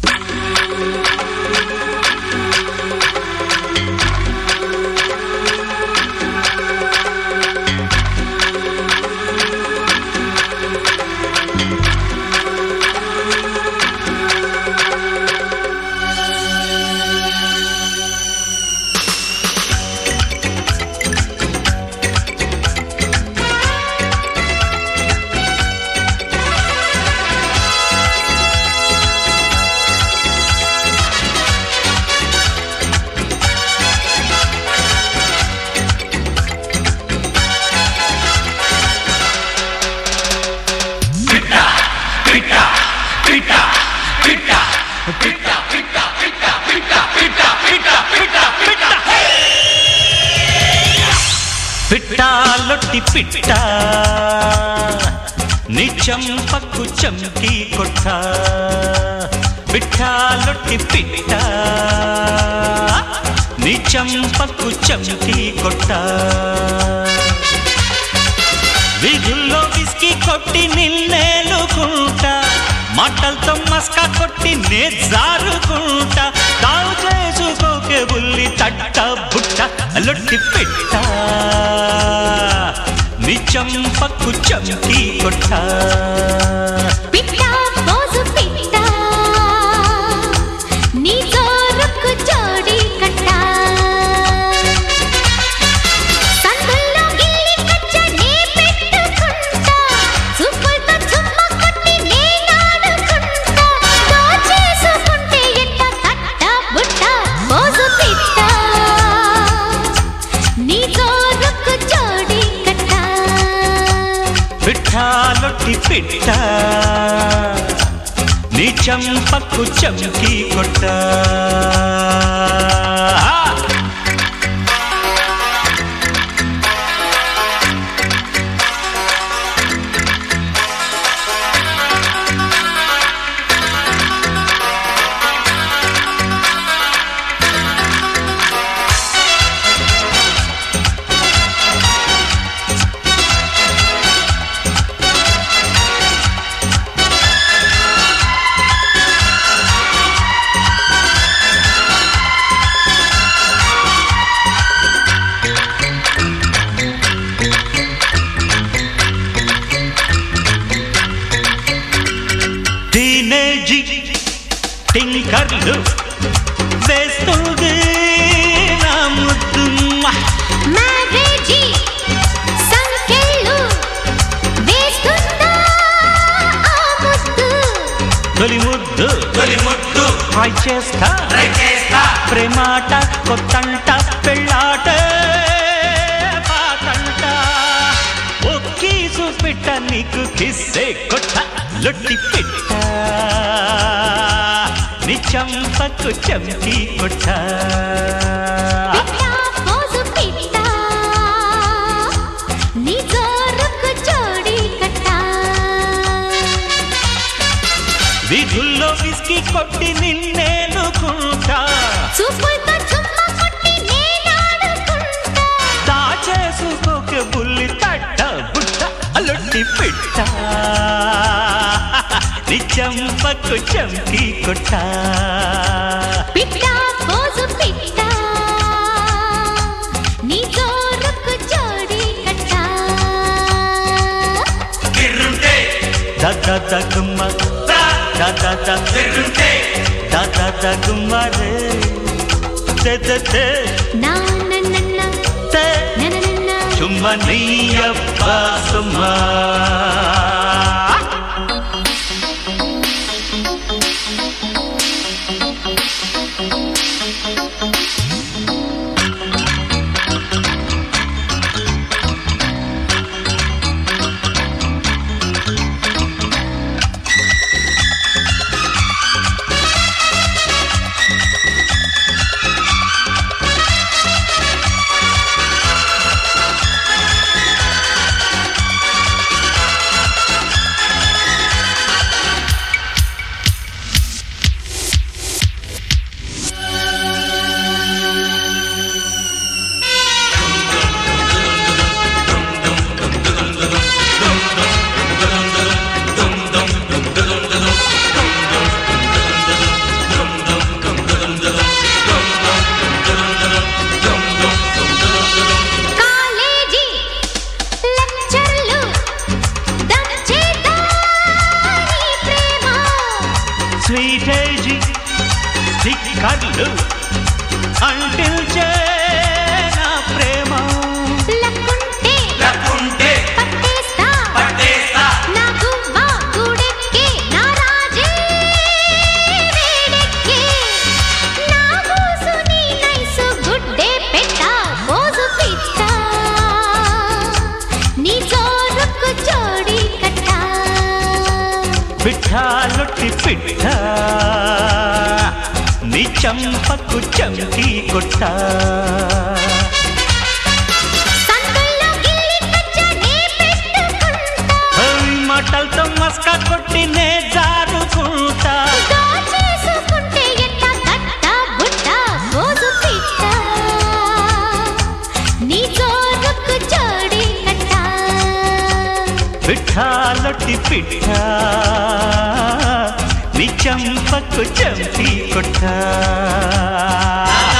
పిట్టాలొట్టి పిట్ట నిజం పక్కు చంకి కొట్ట పిట్టాలొట్టి పిట్ట నిజం పక్కు చంకి కొట్ట విధుల్లో విస్కీ కొట్టి నిన్నేలుకుంటా మాటలతో మస్కా కొట్టి నే జారుకుంటా తావు చేసుకోకే బుల్లి తట్ట బుట్ట లొట్టి పెట్ట నిజం పక్కు చంకి కొట్ట పిట్ట మోజు పిట్ట నీ జోరుకు జోడి కట్ట సందుల్లో గిల్లి కచ్చ నీ పెట్టుకుంటా చూపులతో చుమ్మ కొట్టి నే నాడుకుంటా దోచేసుకుంటే ఎట్ట కట్ట బుట్ట మోజు పిట్ట నీ జోరుకు జోడి కట్ట పిట్టాలొట్టి పిట్ట నిజం పక్కు చంకి కొట్ట టీనేజీ టింకర్లు వేస్తుంది నా ముద్దు మ్యారేజీ సంకెళ్ళు వేస్తుందా ఆ ముద్దు తొలి ముద్దు తొలి ముద్దు ట్రై చేస్తా ట్రై చేస్తా ప్రేమాట కొత్తంట పెళ్ళాట పాటంట ఒక్కి చూపిట్ట నీకు కిస్సే కొట్ట లొట్టి పిట్ట నిజం పక్కు చంకి కొట్ట పిట్ట మోజు పిట్ట నీ జోరుకు జోడి కట్ట విధుల్లో విస్కీ కొట్టి నిన్నేనుకుంటా చూపులతో చుమ్మ కొట్టి నే నాడుకుంటా దాచేసుకోక బుల్లి తట్ట బుట్ట అలొట్టి పిట్ట నిజం పక్కు చంకి కొట్ట పిట్ట మోజు పిట్ట నీ జోరుకు జోడి కట్ట గిర్రుంటే దద దగుమ్మ దా దద ద గిర్రుంటే దద దగుమ్మ రే తే తే తే నా నన్న తే నన్న చుమ్మ నీయప్ప సుమ్మా కళ్ళు అంటిల్చే నా ప్రేమ లక్కుంటే లక్కుంటే పట్టేస్తా పట్టేస్తా నా గువ్వ గుడెక్కే నా రాజే వేడెక్కే నా గూసు నీ నైసు గుడ్డే పెట్ట మోజు పిట్ట నీ జోరుకు జోడి కట్ట పిఠాలొట్టి పిట్ట నీ చంపకు చంకి కొట్ట సందుల్లో గిల్లి కచ్చ నే పెట్టుకుంటా ఓయ్ మాటలతో మస్కా కొట్టి నే జారుకుంటా దాచేసుకుంటే ఎట్ట కట్ట బుట్ట మోజు పిట్ట నీ జోరుకు జోడి కట్ట పిఠాలొట్టి పిట్ట నీ చంపకు చంపి కొట్ట